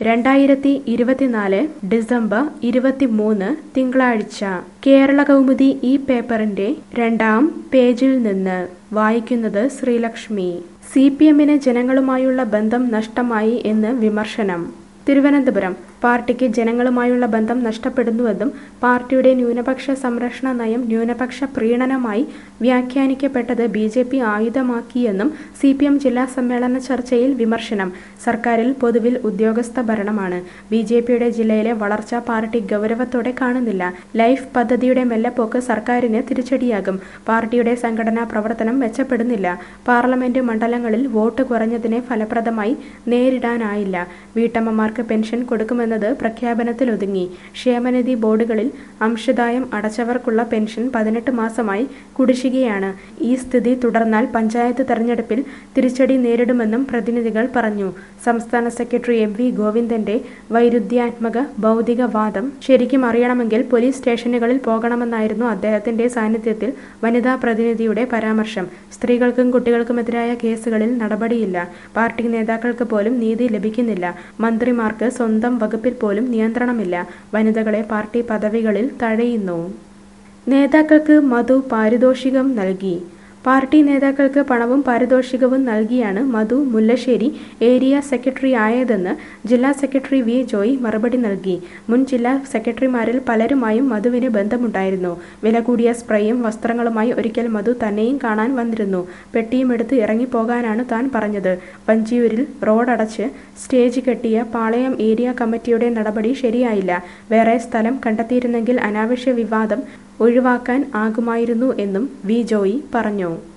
രണ്ടായിരത്തി ഇരുപത്തിനാല് ഡിസംബർ ഇരുപത്തിമൂന്ന് തിങ്കളാഴ്ച കേരള കൗമുദി ഈ പേപ്പറിന്റെ രണ്ടാം പേജിൽ നിന്ന് വായിക്കുന്നത് ശ്രീലക്ഷ്മി സി പി എമ്മിന് ജനങ്ങളുമായുള്ള ബന്ധം നഷ്ടമായി എന്ന് വിമർശനം തിരുവനന്തപുരം പാർട്ടിക്ക് ജനങ്ങളുമായുള്ള ബന്ധം നഷ്ടപ്പെടുന്നുവെന്നും പാർട്ടിയുടെ ന്യൂനപക്ഷ സംരക്ഷണ നയം ന്യൂനപക്ഷ പ്രീണനമായി വ്യാഖ്യാനിക്കപ്പെട്ടത് ബി ജെ പി ആയുധമാക്കിയെന്നും സി പി എം ജില്ലാ സമ്മേളന ചർച്ചയിൽ വിമർശനം സർക്കാരിൽ പൊതുവിൽ ഉദ്യോഗസ്ഥ ഭരണമാണ് ബി ജെ പിയുടെ ജില്ലയിലെ വളർച്ച പാർട്ടി ഗൗരവത്തോടെ കാണുന്നില്ല ലൈഫ് പദ്ധതിയുടെ മെല്ലെപ്പോക്ക് സർക്കാരിന് തിരിച്ചടിയാകും പാർട്ടിയുടെ സംഘടനാ പ്രവർത്തനം മെച്ചപ്പെടുന്നില്ല പാർലമെന്റ് മണ്ഡലങ്ങളിൽ വോട്ട് കുറഞ്ഞതിനെ ഫലപ്രദമായി നേരിടാനായില്ല വീട്ടമ്മമാർക്ക് പെൻഷൻ കൊടുക്കുമെന്നത് പ്രഖ്യാപനത്തിലൊതുങ്ങി ക്ഷേമനിധി ബോർഡുകളിൽ അംശദായം അടച്ചവർക്കുള്ള പെൻഷൻ പതിനെട്ട് മാസമായി കുടിശ്ശികയാണ് ഈ സ്ഥിതി തുടർന്നാൽ പഞ്ചായത്ത് തെരഞ്ഞെടുപ്പിൽ തിരിച്ചടി നേരിടുമെന്നും പ്രതിനിധികൾ പറഞ്ഞു സംസ്ഥാന സെക്രട്ടറി എം വി ഗോവിന്ദന്റെ വൈരുദ്ധ്യാത്മക ഭൗതികവാദം ശരിക്കും അറിയണമെങ്കിൽ പോലീസ് സ്റ്റേഷനുകളിൽ പോകണമെന്നായിരുന്നു അദ്ദേഹത്തിന്റെ സാന്നിധ്യത്തിൽ വനിതാ പ്രതിനിധിയുടെ പരാമർശം സ്ത്രീകൾക്കും കുട്ടികൾക്കുമെതിരായ കേസുകളിൽ നടപടിയില്ല പാർട്ടി നേതാക്കൾക്ക് പോലും നീതി ലഭിക്കുന്നില്ല മന്ത്രിമാർക്ക് സ്വന്തം വകുപ്പിൽ പോലും നിയന്ത്രണമില്ല വനിതകളെ പാർട്ടി പദവികളിൽ തഴയുന്നു നേതാക്കൾക്ക് മധു പാരിതോഷികം നൽകി പാർട്ടി നേതാക്കൾക്ക് പണവും പാരിതോഷികവും നൽകിയാണ് മധു മുല്ലശ്ശേരി ഏരിയ സെക്രട്ടറി ആയതെന്ന് ജില്ലാ സെക്രട്ടറി വി ജോയ് മറുപടി നൽകി മുൻ ജില്ലാ സെക്രട്ടറിമാരിൽ പലരുമായും മധുവിന് ബന്ധമുണ്ടായിരുന്നു വില കൂടിയ സ്പ്രേയും വസ്ത്രങ്ങളുമായി ഒരിക്കൽ മധു തന്നെയും കാണാൻ വന്നിരുന്നു പെട്ടിയും എടുത്ത് ഇറങ്ങിപ്പോകാനാണ് താൻ പറഞ്ഞത് വഞ്ചിയൂരിൽ റോഡടച്ച് സ്റ്റേജ് കെട്ടിയ പാളയം ഏരിയ കമ്മിറ്റിയുടെ നടപടി ശരിയായില്ല വേറെ സ്ഥലം കണ്ടെത്തിയിരുന്നെങ്കിൽ അനാവശ്യ വിവാദം ഒഴിവാക്കാൻ ആകുമായിരുന്നു എന്നും വി ജോയി പറഞ്ഞു